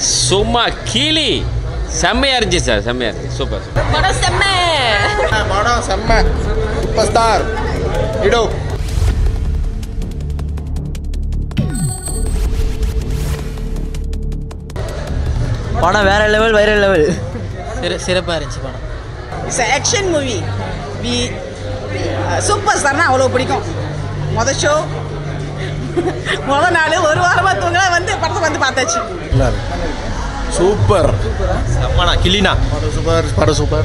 சும்மா கிளி செம்மையா இருந்துச்சு சார் செம்மையா இருந்துச்சு சூப்பர் சூப்பர் படம் செம்ம படம் செம்ம சூப்பர் ஸ்டார் இடோ படம் வேற லெவல் வைரல் லெவல் சிற சிறப்பாக இருந்துச்சு படம் it's action movie we super ஸ்டார்னா அவ்வளோ பிடிக்கும் மொதல் ஷோ முத நாள் ஒரு வாரமாக தூங்கல வந்து படத்தை வந்து பார்த்தாச்சு சூப்பர் செம்மண்ணா கிளினா படம் சூப்பர் படம் சூப்பர்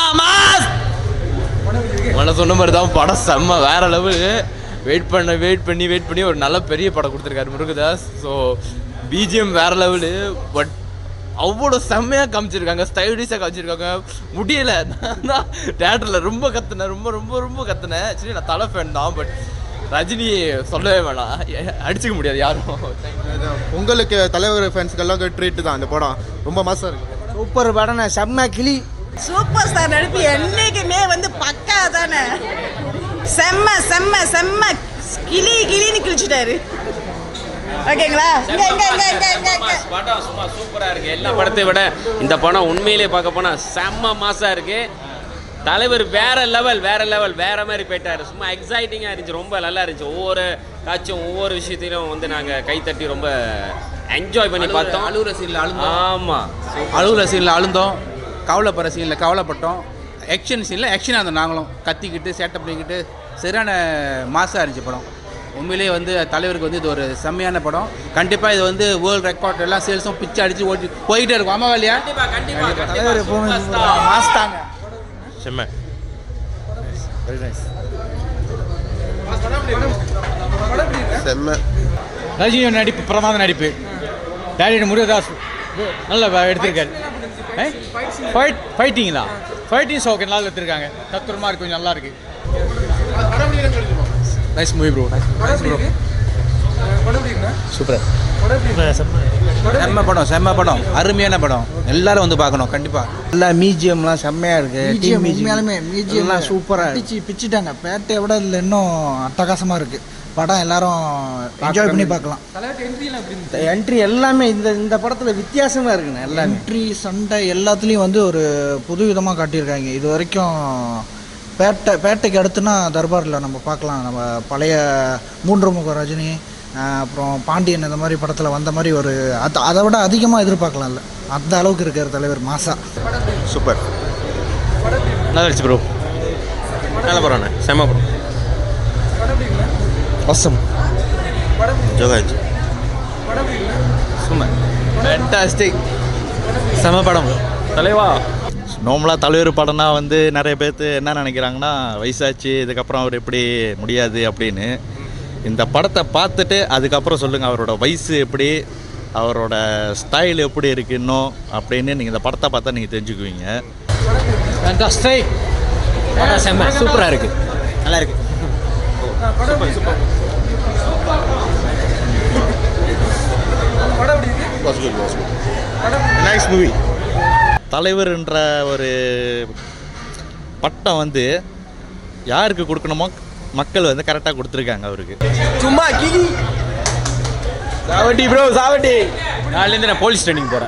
மன சொன்ன மாதிரி தான் படம் செம்ம வேற லெவல் வெயிட் பண்ண வெயிட் பண்ணி வெயிட் பண்ணி ஒரு நல்ல பெரிய படம் கொடுத்துருக்காரு முருகதாஸ் ஸோ பிஜிஎம் வேற லெவலு பட் அவ்வளோ செம்மையாக காமிச்சிருக்காங்க ஸ்டைலிஷாக காமிச்சிருக்காங்க முடியல நான் தான் தேட்டரில் ரொம்ப கத்துனேன் ரொம்ப ரொம்ப ரொம்ப கத்துனேன் சரி நான் தலை ஃபேன் தான் பட் ரஜினி சொல்லவே வேணாம் எ- அடிச்சுக்க முடியாது யாரும் உங்களுக்கு தலைவர் ஃபேன்ஸ்க்கெல்லாம் ட்ரீட் தான் இந்த படம் ரொம்ப மாசம் இருக்கு சூப்பர் படம் செம்ம கிளி சூப்பர் ஸ்டார் நடிப்பு என்னைக்குமே வந்து பக்கா தானே செம்ம செம்ம செம்ம கிளி கிளின்னு கிழிச்சிட்டாரு ஓகேங்களா இங்க இங்க இங்க இங்க இங்க இங்க படம் சும்மா சூப்பரா இருக்கு எல்லா படத்தை விட இந்த படம் உண்மையிலே பார்க்க போனா செம்ம மாசா இருக்கு தலைவர் வேற லெவல் வேற லெவல் வேற மாதிரி போயிட்டாரு சும்மா எக்ஸைட்டிங்கா இருந்துச்சு ரொம்ப நல்லா இருந்துச்சு ஒவ்வொரு காட்சியும் ஒவ்வொரு விஷயத்திலும் வந்து நாங்க கை தட்டி ரொம்ப என்ஜாய் பண்ணி பார்த்தோம் அழுகுற சீனில் அழுந்தோம் ஆமா அழுகுற சீனில் அழுந்தோம் கவலைப்படுற சீனில் கவலைப்பட்டோம் ஆக்ஷன் சீனில் ஆக்ஷனாக இருந்தோம் நாங்களும் கத்திக்கிட்டு சேட்டப் பண்ணிக்கிட்டு சரியான மாசாக இருந்துச்சு படம் உண்மையிலேயே வந்து தலைவருக்கு வந்து இது ஒரு செம்மையான படம் கண்டிப்பாக இது வந்து வேர்ல்டு ரெக்கார்ட் எல்லாம் சேல்ஸும் பிச்சு அடிச்சு ஓட்டி போய்கிட்டே இருக்கும் ஆமாவா இல்லையா கண்டிப்பா கண்டிப்பா தலைவர் எப்பவுமே கண்டிப்பா மாஸ்தாங்க செம்ம வெரி நைஸ் செம்ம ரஜினி நடிப்பு பிரமாத நடிப்பு டேரக்டர் முருகதாஸ் நல்லா எடுத்திருக்காரு ஃபைட் ஃபைட்டிங்களா ஃபைட்டிங் ஓகே நல்லா எடுத்திருக்காங்க தத்துரமாக இருக்கு கொஞ்சம் நல்லா இருக்கு நைஸ் மூவி ப்ரோ சூப்பர் செம்ம படம் செம்ம படம் அருமையான படம் எல்லாரும் வந்து பார்க்கணும் கண்டிப்பாக எல்லா மியூசியம்லாம் செம்மையா இருக்கு மியூசியம் உண்மையாலுமே மியூசியம் எல்லாம் சூப்பரா இருக்கு பிடிச்சி பிச்சுட்டாங்க பேட்டையை விட இதில் இன்னும் அட்டகாசமாக இருக்கு படம் எல்லாரும் என்ஜாய் பண்ணி பார்க்கலாம் என்ட்ரி எல்லாமே இந்த இந்த படத்துல வித்தியாசமா இருக்குண்ணே எல்லாமே என்ட்ரி சண்டை எல்லாத்துலேயும் வந்து ஒரு புது விதமாக காட்டியிருக்காங்க இது வரைக்கும் பேட்டை பேட்டைக்கு அடுத்துனா தர்பாரில் நம்ம பார்க்கலாம் நம்ம பழைய மூன்று முக ரஜினி ஆஹ் அப்புறம் பாண்டியன் இந்த மாதிரி படத்தில் வந்த மாதிரி ஒரு அது அதை விட அதிகமாக எதிர்பார்க்கலாம்ல அந்த அளவுக்கு இருக்கார் தலைவர் மாசா சூப்பர் நல்லா இருந்துச்சு ப்ரோ நல்ல படம் செம்ம படம் awesome ஜோகாஜ் சும்மா ஃபேண்டாஸ்டிக் செம படம் தலைவா நார்மலாக தலைவர் படம்னா வந்து நிறைய பேர்த்து என்ன நினைக்கிறாங்கன்னா வயசாச்சு இதுக்கப்புறம் அவர் எப்படி முடியாது அப்படின்னு இந்த படத்தை பார்த்துட்டு அதுக்கப்புறம் சொல்லுங்கள் அவரோட வயசு எப்படி அவரோட ஸ்டைல் எப்படி இருக்கு இன்னும் அப்படின்னு நீங்கள் இந்த படத்தை பார்த்தா நீங்கள் தெரிஞ்சுக்குவீங்க ஃபேண்டாஸ்டிக் படம் செம்ம சூப்பராக இருக்கு நல்லா இருக்கு was good was good nice movie தலைவர்ன்ற ஒரு பட்டம் வந்து யாருக்கு கொடுக்கணுமோ மக்கள் வந்து கரெக்டாக கொடுத்துருக்காங்க அவருக்கு சும்மா கிளி சாவட்டி ப்ரோ சாவட்டி நாளிலேருந்து நான் போலீஸ் ட்ரைனிங் போகிறேன்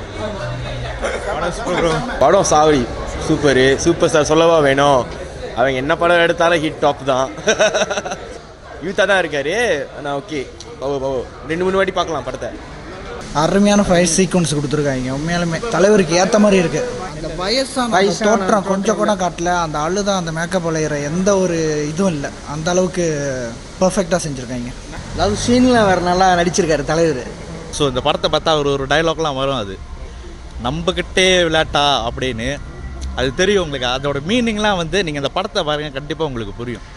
படம் சாவடி சூப்பரு சூப்பர் ஸ்டார் சொல்லவா வேணும் அவங்க என்ன படம் எடுத்தாலும் ஹிட் டாப் தான் யூத்தாக தான் இருக்காரு ஆனால் ஓகே ஓ ஓ ரெண்டு மூணு வாட்டி பார்க்கலாம் படத்தை அருமையான ஃபைட் சீக்வன்ஸ் கொடுத்துருக்காங்க உண்மையாலுமே தலைவருக்கு ஏற்ற மாதிரி இருக்கு அந்த வயசான அந்த வயசான தோற்றம் கொஞ்சம் கூட காட்டல அந்த அழுத அந்த மேக்கப் விளையிற எந்த ஒரு இதுவும் இல்லை அந்த அளவுக்கு பர்ஃபெக்டாக செஞ்சுருக்காங்க லவ் சீன்ல வேற நல்லா நடிச்சிருக்காரு தலைவர் ஸோ இந்த படத்தை பார்த்தா ஒரு ஒரு டைலாக்லாம் வரும் அது நம்மக்கிட்டே விளையாட்டா அப்படின்னு அது தெரியும் உங்களுக்கு அதோட மீனிங்லாம் வந்து நீங்கள் இந்த படத்தை பாருங்கள் கண்டிப்பாக உங்களுக்கு புரியும்